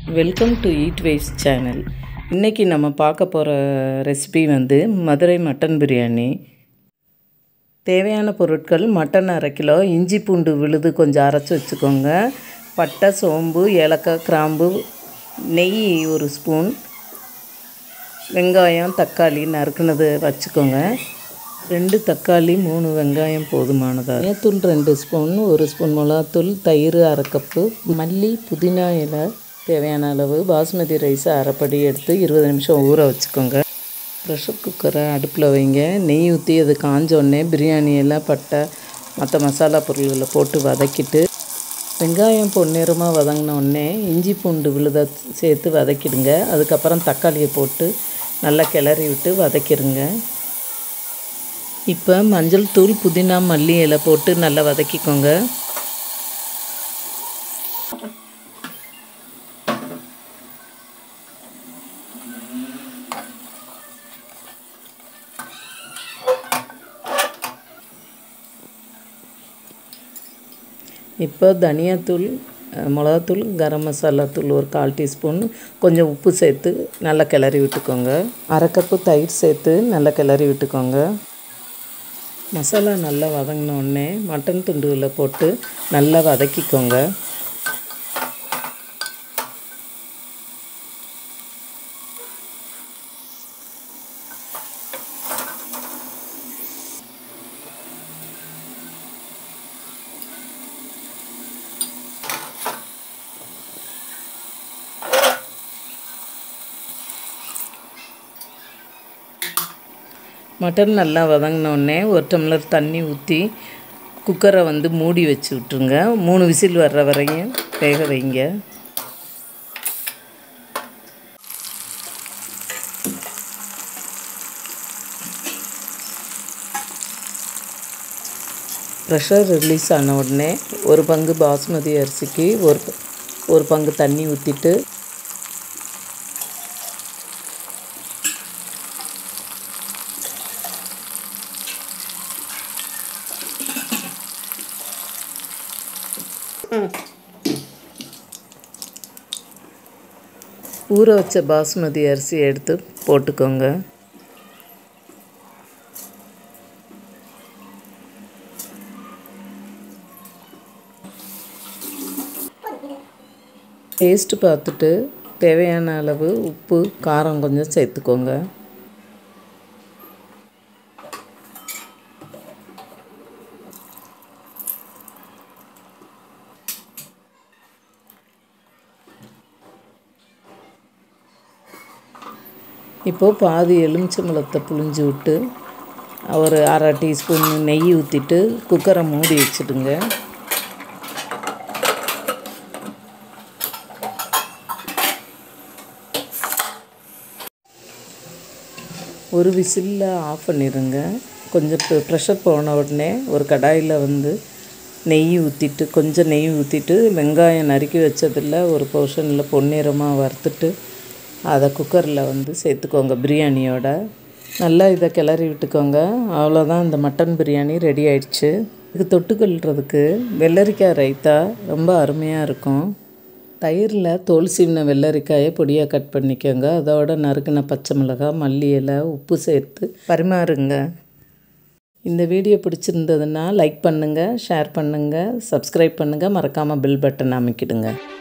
welcome to eat wise channel இன்றைக்கி நம்ம பார்க்க போகிற ரெசிபி வந்து மதுரை மட்டன் பிரியாணி தேவையான பொருட்கள் மட்டன் அரை கிலோ இஞ்சி பூண்டு விழுது கொஞ்சம் அரைச்சி வச்சுக்கோங்க பட்டை சோம்பு ஏலக்காய் கிராம்பு நெய் ஒரு ஸ்பூன் வெங்காயம் தக்காளி நறுக்குனது வச்சுக்கோங்க ரெண்டு தக்காளி மூணு வெங்காயம் போதுமானதாக தூள் ரெண்டு ஸ்பூன் ஒரு ஸ்பூன் மிளகாத்தூள் தயிர் அரை கப்பு மல்லி புதினா இலை தேவையான அளவு பாஸ்மதி ரைஸ் அரைப்படி எடுத்து இருபது நிமிஷம் ஊற வச்சுக்கோங்க ப்ரெஷர் குக்கரை அடுப்பில் வைங்க நெய் ஊற்றி அது காஞ்சோடனே பிரியாணி எல்லாம் பட்டை மற்ற மசாலா பொருள்களை போட்டு வதக்கிட்டு வெங்காயம் பொன்னிறமாக வதங்கின உடனே இஞ்சி பூண்டு விழுத சேர்த்து வதக்கிடுங்க அதுக்கப்புறம் தக்காளியை போட்டு நல்லா கிளறி விட்டு வதக்கிடுங்க இப்போ மஞ்சள் தூள் புதினா மல்லி இலை போட்டு நல்லா வதக்கிக்கோங்க இப்போ தனியாத்தூள் மிளகாத்தூள் கரம் மசாலா தூள் ஒரு கால் டீஸ்பூன் கொஞ்சம் உப்பு சேர்த்து நல்லா கிளறி விட்டுக்கோங்க அரை கப்பு தயிர் சேர்த்து நல்லா கிளறி விட்டுக்கோங்க மசாலா நல்லா வதங்கின உடனே மட்டன் துண்டுகளை போட்டு நல்லா வதக்கிக்கோங்க மட்டன் நல்லா வதங்கினோடனே ஒரு டம்ளர் தண்ணி ஊற்றி குக்கரை வந்து மூடி வச்சு விட்ருங்க மூணு விசில் வர்ற வரையும் வேக வைங்க ப்ரெஷர் ரிலீஸ் ஆன உடனே ஒரு பங்கு பாஸ்மதி அரிசிக்கு ஒரு ஒரு பங்கு தண்ணி ஊற்றிட்டு ஊற வச்ச பாஸ்மதி அரிசி எடுத்து போட்டுக்கோங்க டேஸ்ட்டு பார்த்துட்டு தேவையான அளவு உப்பு காரம் கொஞ்சம் சேர்த்துக்கோங்க இப்போது பாதி எலுமிச்சம்பழத்தை புழிஞ்சு விட்டு ஒரு அரை டீஸ்பூன் நெய் ஊற்றிட்டு குக்கரை மூடி வச்சுடுங்க ஒரு விசிலில் ஆஃப் பண்ணிடுங்க கொஞ்சம் ப்ரெஷர் போன உடனே ஒரு கடாயில் வந்து நெய் ஊற்றிட்டு கொஞ்சம் நெய் ஊற்றிட்டு வெங்காயம் நறுக்கி வச்சதில் ஒரு போர்ஷனில் பொன்னிறமாக வறுத்துட்டு அதை குக்கரில் வந்து சேர்த்துக்கோங்க பிரியாணியோட நல்லா இதை கிளறி விட்டுக்கோங்க அவ்வளோதான் இந்த மட்டன் பிரியாணி ரெடி ஆயிடுச்சு இது தொட்டுக்கொள்றதுக்கு வெள்ளரிக்காய் ரைத்தா ரொம்ப அருமையாக இருக்கும் தயிரில் தோல் சீவின வெள்ளரிக்காயை பொடியாக கட் பண்ணிக்கோங்க அதோட நறுக்கின பச்சை மிளகாய் மல்லி இலை உப்பு சேர்த்து பரிமாறுங்க இந்த வீடியோ பிடிச்சிருந்ததுன்னா லைக் பண்ணுங்கள் ஷேர் பண்ணுங்கள் சப்ஸ்கிரைப் பண்ணுங்கள் மறக்காமல் பில் பட்டன் அமைக்கிடுங்க